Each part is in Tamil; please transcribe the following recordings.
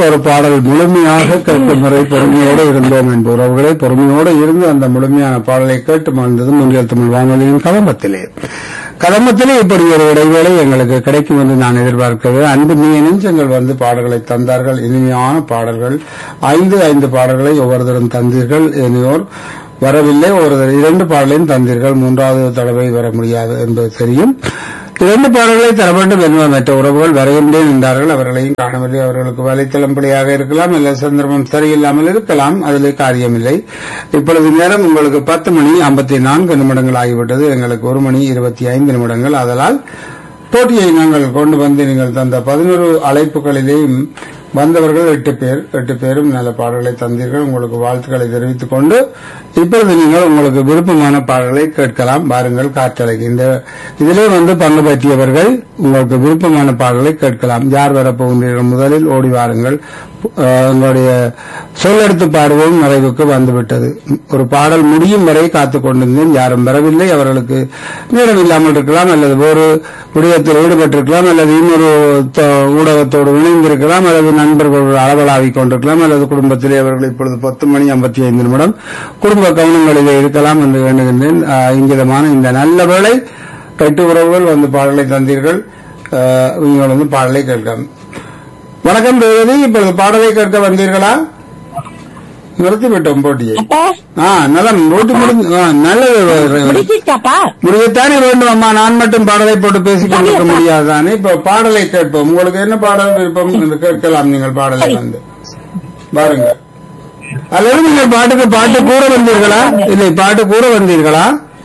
ஒரு பாடல் முழுமையாக கேட்கும் வரை பொறுமையோடு இருந்தோம் என்ப உறவுகளை பொறுமையோடு இருந்து அந்த முழுமையான பாடலை கேட்டு மகிழ்ந்தது முன்னில் தமிழ் வானொலியின் கதம்பத்திலே கதம்பத்திலே இப்படி ஒரு இடைவேளை எங்களுக்கு கிடைக்கும் என்று நான் எதிர்பார்க்கிறேன் அன்பு நீ நெஞ்சங்கள் வந்து பாடல்களை தந்தார்கள் இனிமையான பாடல்கள் ஐந்து ஐந்து பாடல்களை ஒவ்வொருத்தரும் தந்தீர்கள் இனியோர் வரவில்லை ஒரு இரண்டு பாடலையும் தந்தீர்கள் மூன்றாவது தடவை வர முடியாது என்பது தெரியும் இரண்டு பாடல்களை தர வேண்டும் என்பது மற்ற உறவுகள் வருகின்றேன் என்றார்கள் அவர்களையும் காணவில்லை அவர்களுக்கு வலைத்தளம் பிழையாக இருக்கலாம் இல்லை சந்தர்ப்பம் சரியில்லாமல் இருக்கலாம் அதிலே காரியமில்லை இப்பொழுது நேரம் உங்களுக்கு பத்து மணி ஐம்பத்தி நான்கு நிமிடங்கள் ஆகிவிட்டது எங்களுக்கு ஒரு மணி இருபத்தி ஐந்து நிமிடங்கள் அதனால் போட்டியை நாங்கள் கொண்டு வந்து நீங்கள் தந்த பதினோரு அழைப்புகளிலேயும் வந்தவர்கள் எட்டு பேர் எட்டு பேரும் நல்ல பாடல்களை தந்தீர்கள் உங்களுக்கு வாழ்த்துக்களை தெரிவித்துக் கொண்டு இப்பொழுது நீங்கள் உங்களுக்கு விருப்பமான பாடல்களை கேட்கலாம் பாருங்கள் காற்றலைக்கு இந்த இதிலே வந்து பங்கு பற்றியவர்கள் உங்களுக்கு விருப்பமான பாடல்களை கேட்கலாம் யார் வரப்போகின்றீர்கள் முதலில் ஓடி வாருங்கள் அஹ், உங்களுடைய சொல்லெடுத்து பாடுவோம் நிறைவுக்கு வந்துவிட்டது ஒரு பாடல் முடியும் வரை காத்துக் கொண்டிருந்தேன் யாரும் வரவில்லை அவர்களுக்கு நேரம் இல்லாமல் இருக்கலாம் அல்லது ஒரு விடயத்தில் ஈடுபட்டிருக்கலாம் அல்லது இன்னொரு த- ஊடகத்தோடு இணைந்திருக்கலாம் அல்லது நண்பர்களோடு அளவலாவிக் கொண்டிருக்கலாம் அல்லது குடும்பத்திலே அவர்கள் இப்பொழுது பத்து மணி ஐம்பத்தி ஐந்து நிமிடம் குடும்ப கவனங்களிலே இருக்கலாம் என்று எண்ணுகின்றேன் ஆஹ், இங்கிதமான இந்த நல்ல வேளை எட்டு உறவுகள் வந்து பாடலை தந்தீர்கள் ஆஹ், நீங்கள் வந்து பாடலை கேட்கலாம் வணக்கம் ரேவதி இப்பொழுது பாடலை கேட்க வந்தீர்களா நிறுத்தி விட்டோம் போட்டியை அப்பா ஆ நலம் ரோட்டு முடிஞ்சு ஆ, நல்லது ரேவதி. முடிச்சிட்டாப்பா முடியத்தானே வேண்டும் அம்மா நான் மட்டும் பாடலை போட்டு பேசிக் கொண்டிருக்க முடியாதானே இப்ப பாடலை கேட்போம் உங்களுக்கு என்ன பாடல் விருப்பம் என்று கேட்கலாம் நீங்கள் பாடலை வந்து பாருங்க அல்லது நீங்கள் பாட்டுக்கு பாட்டு கூற வந்தீர்களா இல்லை பாட்டு கூற வந்தீர்களா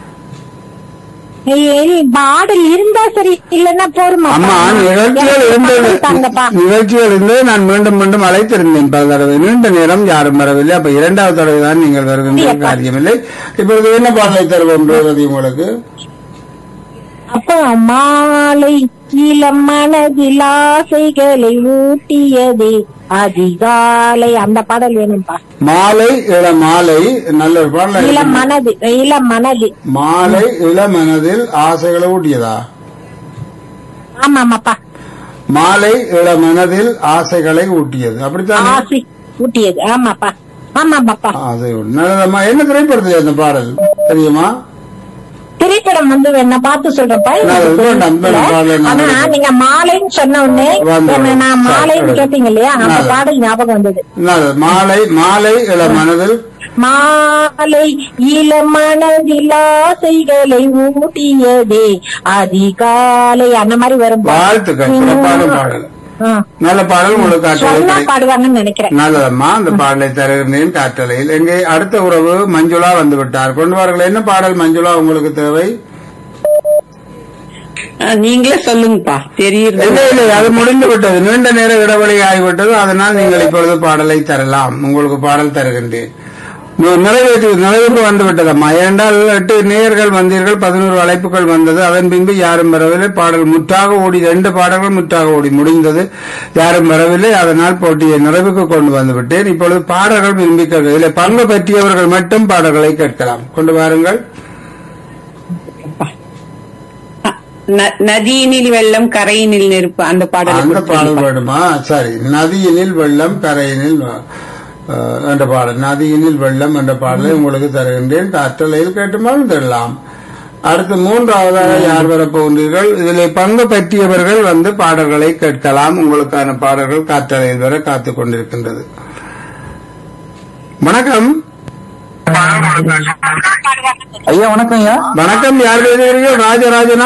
ஏய், பாடல் இருந்தா சரி இல்லன்னா போருமா அம்மா நிகழ்ச்சிகள் இருந்தது தாங்கப்பா நிகழ்ச்சிகள் இருந்தது நான் மீண்டும் மீண்டும் அழைத்திருந்தேன் பல தடவை நீண்ட நேரம் யாரும் வரவில்லை அப்ப இரண்டாவது தடவை தான் நீங்கள் வருகின்ற காரியமில்லை இப்பொழுது என்ன பாடலை தருவோம் ரேவதி உங்களுக்கு அப்பா மாலை இளம் மனதில் ஆசைகளை ஊட்டியது அதிகாலை அந்த பாடல் வேணும்பா மாலை இள மாலை நல்ல ஒரு பாடல் இளம் மனது இளம் மனது மாலை இளமனதில் ஆசைகளை ஊட்டியதா ஆமாமாப்பா மாலை இளமனதில் ஆசைகளை ஊட்டியது அப்படித்தான் ஆசை ஊட்டியது ஆமாப்பா ஆமாப்பாப்பா ஆசை ஊட்டி- நல்லதம்மா என்ன திரைப்படத்தில் அந்த பாடல் தெரியுமா திரைப்படம் வந்து என்ன பார்த்து சொல்றப்பா நான் அது வேண்டாம், வேண்டாம், பாடல் நான் ஆனா நீங்க மாலைன்னு சொன்ன உடனே வந்து- என்ன நான் மாலைன்னு சரி. கேட்டீங்க இல்லையா அந்த நல்லது. பாடல் ஞாபகம் வந்தது நல்லது. மாலை மாலை இளமனதில் மாலை இளமனதில் ஆசைகளை ஊட்டியதே அதிகாலை அந்த மாதிரி வரும் வாழ்த்துக்கள் சிறப்பான பாடல் ஆ. நல்ல பாடல் உங்களுக்கு சொன்னா காற்றலை பாடுவாங்கன்னு நினைக்கிறேன் நல்லதம்மா அந்த பாடலை தருகின்றேன் காற்றலையில் எங்கே அடுத்த உறவு மஞ்சுளா வந்து விட்டார் கொண்டு வாருங்கள் என்ன பாடல் மஞ்சுளா உங்களுக்கு தேவை ஆ, நீங்களே சொல்லுங்கப்பா தெரியுது இல்லை இல்லை அது முடிந்து விட்டது நீண்ட நேர இடைவெளி ஆகிவிட்டது அதனால் நீங்கள் இப்பொழுது பாடலை தரலாம் உங்களுக்கு பாடல் தருகின்றேன் நி- நிறைவேற்றி நிறைவுக்கு வந்து விட்டதம்மா ஏனென்றால் எட்டு நேயர்கள் வந்தீர்கள் பதினோரு அழைப்புகள் வந்தது அதன் பின்பு யாரும் வரவில்லை பாடல் முற்றாக ஓடி ரெண்டு பாடல்கள் முற்றாக ஓடி முடிந்தது யாரும் வரவில்லை அதனால் போட்டியை நிறைவுக்கு கொண்டு வந்து விட்டேன் இப்பொழுது பாடல்கள் விரும்பி கேட்க இல்லை பங்கு பற்றியவர்கள் மட்டும் பாடல்களை கேட்கலாம் கொண்டு வாருங்கள் ந- நதியினில் வெள்ளம் கரையினில் நெருப்பு அந்த பாடல் அந்த பாடல் வேணுமா சரி நதியினில் வெள்ளம் கரையினில் அஹ், என்ற பாடல் நதியினில் வெள்ளம் என்ற பாடலை உங்களுக்கு தருகின்றேன் கற்றலையில் கேட்டு மறந்துடலாம் அடுத்து மூன்றாவதாக யார் வரப்போகின்றீர்கள் இதில் பங்கு பற்றியவர்கள் வந்து பாடல்களை கேட்கலாம் உங்களுக்கான பாடல்கள் காற்றலையில் வர காத்துக் கொண்டிருக்கின்றது வணக்கம் ஐயா வணக்கம் ஐயா வணக்கம் யார் எழுதுகிறீர்கள் ராஜராஜனா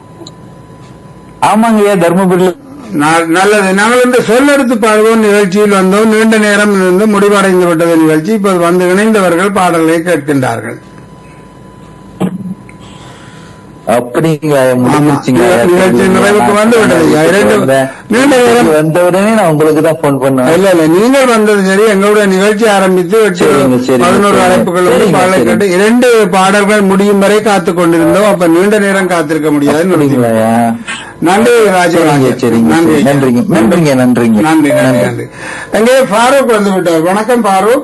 ஆமாங்க ஐயா தர்மபுரியில நா- நல்லது நாங்கள் இந்த சொல்லெடுத்து பாடுவோம் நிகழ்ச்சியில் வந்தோம் நீண்ட நேரம் இருந்து முடிவடைந்து விட்டது நிகழ்ச்சி இப்போது வந்து இணைந்தவர்கள் பாடல்களை கேட்கின்றார்கள் அப்படிங்க ஐயா, முடிஞ்சிருச்சுங்க ஐயா. நிகழ்ச்சி நிறைவுக்கு வந்து விட்டது ஐயா. இரண்டு நீண்ட நேரம் வந்த உடனே நான் உங்களுக்கு தான் போன் பண்ணேன் இல்ல இல்ல நீங்கள் வந்தது சரி எங்களுடைய நிகழ்ச்சி ஆரம்பித்து எட்டு சரிங்க, சரிங்க, பதினோரு சரிங்க. அழைப்புகளோடு சரிங்க, பாடலை சரிங்க. கேட்டு இரண்டு பாடல்கள் முடியும் வரை காத்துக் கொண்டிருந்தோம் அப்ப நீண்ட நேரம் காத்திருக்க முடியாது அப்படிங்களா ஐயா? நன்றி சரிங்க ராஜராஜன் சரிங்க நன்றி சரி. நன்றிங்க நன்றிங்க நன்றிங்க நன்றி நன்றி நன்றி எங்கே ஃபாரூக் வந்து விட்டார் வணக்கம் ஃபாரூக்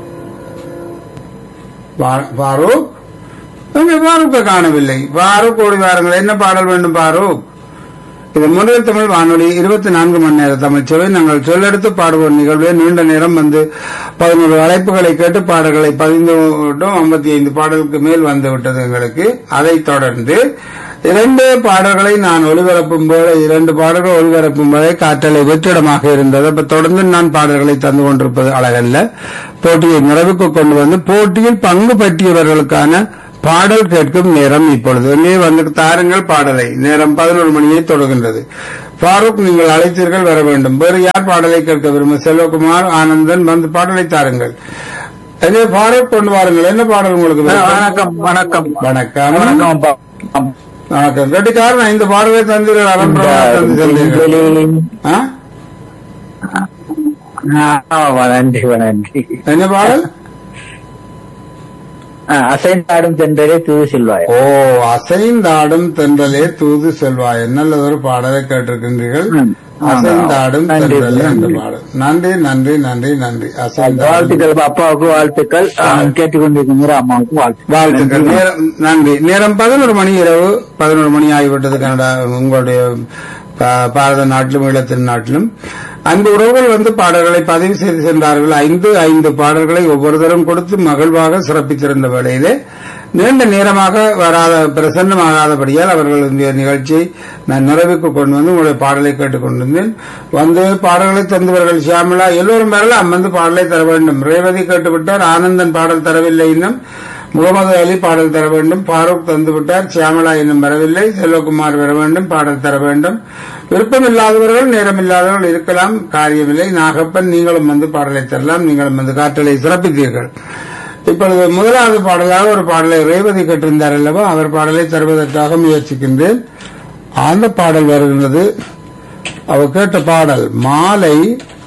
பா- ஃபாரூக் எங்கே ஃபாரூக்கை காணவில்லை ஃபாரூக் ஓடி வாருங்கள் என்ன பாடல் வேண்டும் ஃபாரூக் இது முன்னில் தமிழ் வானொலி இருபத்தி நான்கு மணி நேர தமிழ் சேவை நாங்கள் சொல்லெடுத்து பாடுவோம் நிகழ்வே நீண்ட நேரம் வந்து பதினோரு அழைப்புகளை கேட்டு பாடல்களை பதிந்து விட்டோம் ஐம்பத்தி ஐந்து பாடலுக்கு மேல் வந்து விட்டது எங்களுக்கு அதைத் தொடர்ந்து இரண்டு பாடல்களை நான் ஒளிபரப்பும் போது இரண்டு பாடல்கள் ஒளிபரப்பும் போதே காற்றலை வெற்றிடமாக இருந்தது அப்ப தொடர்ந்து நான் பாடல்களை தந்து கொண்டிருப்பது அழகல்ல போட்டியை நிறைவுக்கு கொண்டு வந்து போட்டியில் பங்கு பற்றியவர்களுக்கான பாடல் கேட்கும் நேரம் இப்பொழுது நீ வந்து தாருங்கள் பாடலை நேரம் பதினோரு மணியை தொடர்கின்றது ஃபாரூக் நீங்கள் அழைத்தீர்கள் வர வேண்டும் வேறு யார் பாடலை கேட்க விரும்பும் செல்வகுமார் ஆனந்தன் வந்து பாடலை தாருங்கள் எனவே ஃபாரூக் கொண்டு வாருங்கள் என்ன பாடல் உங்களுக்கு விருப்பம்? வணக்கம் வணக்கம் வணக்கம் வணக்கம் அப்பா. வணக்கம் கட்டிக்காரன் ஐந்து பாடலை தந்தீர்கள் அலம்பரமாக தந்து சென்றீர்கள் ஆ? ஆ, நன்றி நன்றி என்ன பாடல் அசைந்தாடும் தென்றலே தூது செல்வாய் ஓ அசைந்தாடும் தென்றலே தூது செல்வாய் நல்லதொரு பாடலை கேட்டிருக்கின்றீர்கள் ம். ஆமா. அசைந்தாடும் நன்றி, தென்றலே என்ற நன்றி. பாடல் நன்றி நன்றி நன்றி நன்றி அசைந்தாடும் வாழ்த்துக்கள் அப்பாவுக்கு வாழ்த்துக்கள் ஆ, கேட்டுக்கொண்டிருக்கிற அம்மாவுக்கு வாழ்த்து வாழ்த்துக்கள் நேரம் நன்றி நேரம் பதினோரு மணி இரவு பதினோரு மணி ஆகிவிட்டது கனடா உங்களுடைய பா- பாரத நாட்டிலும் ஈழத்தின் நாட்டிலும் அந்த உறவுகள் வந்து பாடல்களை பதிவு செய்து சென்றார்கள் ஐந்து ஐந்து பாடல்களை ஒவ்வொருத்தரும் கொடுத்து மகிழ்வாக சிறப்பித்திருந்த வேளையிலே நீண்ட நேரமாக வராத பிரசன்னமாகாதபடியால் அவர்கள் இந்த நிகழ்ச்சியை நான் நிறைவுக்கு கொண்டு வந்து உங்களுடைய பாடலை கேட்டுக் கொண்டிருந்தேன் வந்து பாடல்களை தந்தவர்கள் சியாமலா எல்லோரும் வரலாம் வந்து பாடலை தர வேண்டும் ரேவதி கேட்டுவிட்டார் ஆனந்தன் பாடல் தரவில்லை இன்னும் முகமது அலி பாடல் தர வேண்டும் ஃபாரூக் தந்துவிட்டார் சியாமலா இன்னும் வரவில்லை செல்வகுமார் வர வேண்டும் பாடல் தர வேண்டும் விருப்பம் இல்லாதவர்கள் நேரம் இல்லாதவர்கள் இருக்கலாம் காரியமில்லை நாகப்பன் நீங்களும் வந்து பாடலை தரலாம் நீங்களும் வந்து காற்றலை சிறப்பித்தீர்கள் இப்பொழுது முதலாவது பாடலாக ஒரு பாடலை ரேவதி கேட்டிருந்தார் அல்லவா அவர் பாடலை தருவதற்காக முயற்சிக்கின்றேன் அந்த பாடல் வருகின்றது அவர் கேட்ட பாடல் மாலை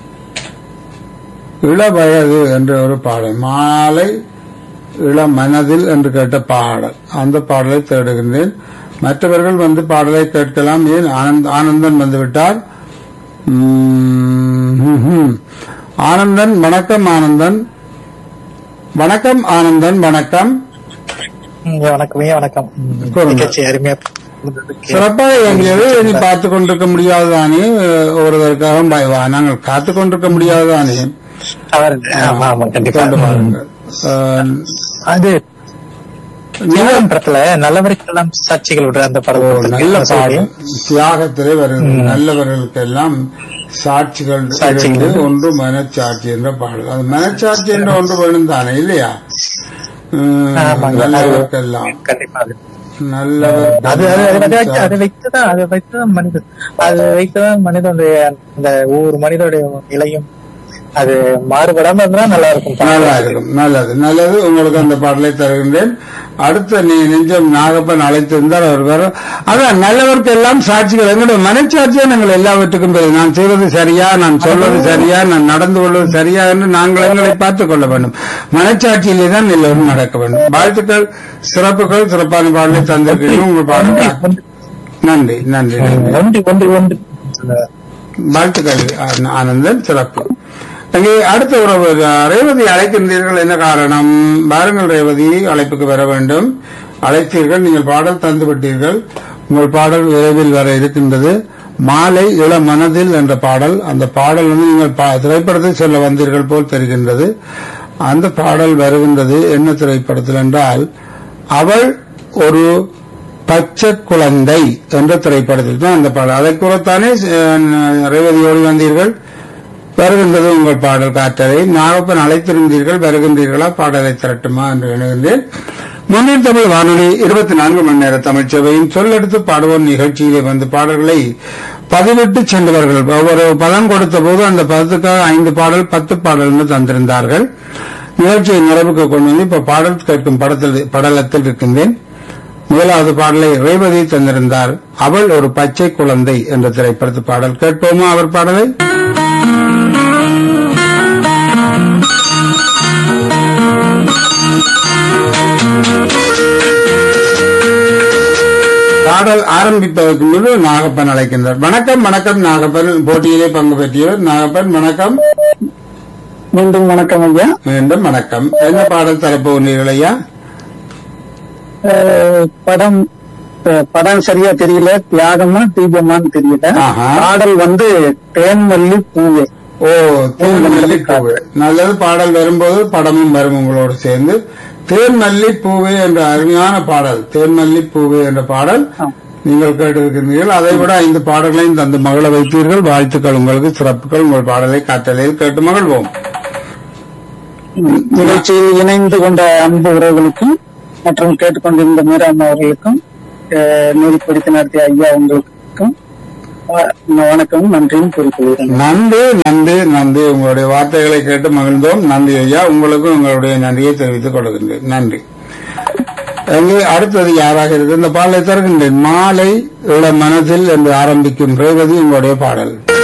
இளவயது என்ற ஒரு பாடல் மாலை இளம் மனதில் என்று கேட்ட பாடல் அந்த பாடலை தேடுகின்றேன் மற்றவர்கள் வந்து பாடலை கேட்கலாம் ஏன் ஆனந்த் ஆனந்தன் வந்துவிட்டார் உம், ஹம், ஹம். ஆனந்தன் வணக்கம் ஆனந்தன் வணக்கம் ஆனந்தன் வணக்கம் வணக்கம் வணக்கம் சொல்லுங்க. நிகழ்ச்சி அருமையா சிறப்பாக இயங்கியது இனி பார்த்து கொண்டிருக்க முடியாதுதானே ஒருவருக்காக பய- வா, நாங்கள் காத்து கொண்டிருக்க முடியாதுதானே தவறு ஆமா ஆமா கண்டிப்பா கேட்டு பாருங்கள். அஹ், அது தியாகம் படத்துல நல்லவருக்கெல்லாம் சாட்சிகள் விடுற அந்த படம் நல்ல பாடல் தியாகத்திலே வருகிறது நல்லவர்களுக்கெல்லாம் சாட்சிகள் சாட்சிகள். இரண்டு, ஒன்று மனச்சாட்சி என்ற பாடல் அது மனச்சாட்சி என்ற ஒன்று வேணும் தானே இல்லையா உம், ஆமாங்க. நல்லவருக்கெல்லாம் கண்டிப்பா அது நல்லவர் அது அது அதை வச்சு அதை வைத்துதான் அதை வைத்துதான் மனிதன் அதை வைத்துதான் மனிதனுடைய அந்த ஒவ்வொரு மனிதனுடைய நிலையும் அது மாறுபடாம இருந்தா நல்லா இருக்கும் நல்லா இருக்கும் நல்லது நல்லது உங்களுக்கு அந்த பாடலை தருகின்றேன் அடுத்த நீ நெஞ்சம் நாகப்பன் அழைத்திருந்தால் அவர் வர அதான் நல்லவருக்கு எல்லாம் சாட்சிகள் எங்களுடைய மனச்சாட்சியா நாங்கள் எல்லாவற்றுக்கும் பெரிய நான் செய்வது சரியா நான் சொல்வது சரியா நான் நடந்து கொள்வது சரியா என்று நாங்கள் எங்களை பார்த்துக் கொள்ள வேண்டும் மனச்சாட்சியிலே தான் எல்லோரும் நடக்க வேண்டும் வாழ்த்துக்கள் சிறப்புகள் சிறப்பான பாடலை தந்திருக்கிறீர்கள் உங்கள் பாடல் நன்றி நன்றி நன்றி ஒன்று ஒன்று ஒன்று வாழ்த்துக்கள் ஆன- ஆனந்தன் சிறப்பு அங்கே அடுத்த உறவு அஹ், ரேவதி அழைக்கின்றீர்கள் என்ன காரணம் பாருங்கள் ரேவதி அழைப்புக்கு வர வேண்டும் அழைத்தீர்கள் நீங்கள் பாடல் தந்து விட்டீர்கள் உங்கள் பாடல் விரைவில் வர இருக்கின்றது மாலை இள மனதில் என்ற பாடல் அந்த பாடல் வந்து நீங்கள் பா- திரைப்படத்தில் சொல்ல வந்தீர்கள் போல் தெரிகின்றது அந்த பாடல் வருகின்றது என்ன திரைப்படத்தில் என்றால் அவள் ஒரு பச்சை குழந்தை என்ற திரைப்படத்தில் தான் அந்த பாடல் அதை கூறத்தானே அஹ், ரேவதி ஓடி வந்தீர்கள் வருகின்றது உங்கள் பாடல் காற்றலை நாகப்பன் அழைத்திருந்தீர்கள் வருகின்றீர்களா பாடலை திரட்டுமா என்று எண்ணுகின்றேன் முன்னேற்ற தமிழ் வானொலி இருபத்தி நான்கு மணி நேர தமிழ்ச்சபையின் சொல்லெடுத்து பாடுவோம் நிகழ்ச்சியிலே வந்து பாடல்களை பதிவிட்டு சென்றவர்கள் ஒவ்வொரு பதம் கொடுத்த போது அந்த பதத்துக்காக ஐந்து பாடல் பத்து பாடல்கள் தந்திருந்தார்கள் நிகழ்ச்சியை நிறைவுக்கு கொண்டு வந்து இப்ப பாடல் கேட்கும் படத்தில் படலத்தில் இருக்கின்றேன் முதலாவது பாடலை ரேவதி தந்திருந்தார் அவள் ஒரு பச்சை குழந்தை என்ற திரைப்படத்து பாடல் கேட்போமா அவர் பாடலை பாடல் ஆரம்பிப்பதற்கு முன்பு நாகப்பன் அழைக்கின்றார் வணக்கம் வணக்கம் நாகப்பன் போட்டியிலே பங்கு பெற்றியவர் நாகப்பன் வணக்கம் மீண்டும் வணக்கம் ஐயா மீண்டும் வணக்கம் என்ன பாடல் தரப்போகிறீர்கள் ஐயா அஹ், படம் அஹ், படம் சரியா தெரியல தியாகமா தீபமான்னு தெரியல ஆஹா. பாடல் வந்து தேன்மல்லி பூவே ஓ தேன்மல்லி பூவே நல்லது பாடல் வரும்போது படமும் வரும் உங்களோடு சேர்ந்து தேன்மல்லி பூவே என்ற அருமையான பாடல் தேன்மல்லி பூவே என்ற பாடல் நீங்கள் கேட்டிருக்கிறீர்கள் அதை விட ஐந்து பாடல்களையும் தந்து மகள வைத்தீர்கள் வாழ்த்துக்கள் உங்களுக்கு சிறப்புகள் உங்கள் பாடலை காற்றலையில் கேட்டு மகிழ்வோம் நிகழ்ச்சியில் இணைந்து கொண்ட அன்பு உறவுகளுக்கும் மற்றும் கேட்டுக்கொண்டிருந்த மீராம் அவர்களுக்கும் அஹ், நெறிப்படுத்தி நடத்திய ஐயா உங்களுக்கும் அஹ், வணக்கம் நன்றியும் கூறிக்கொள்கிறேன் நன்றி நன்றி நன்றி உங்களுடைய வார்த்தைகளை கேட்டு மகிழ்ந்தோம் நன்றி ஐயா உங்களுக்கும் உங்களுடைய நன்றியை தெரிவித்துக் கொள்கின்றேன் நன்றி அங்கே அடுத்தது யாராக இருக்கு இந்த பாடலை தருகின்றேன் மாலை இள மனதில் என்று ஆரம்பிக்கும் ரேவதி உங்களுடைய பாடல்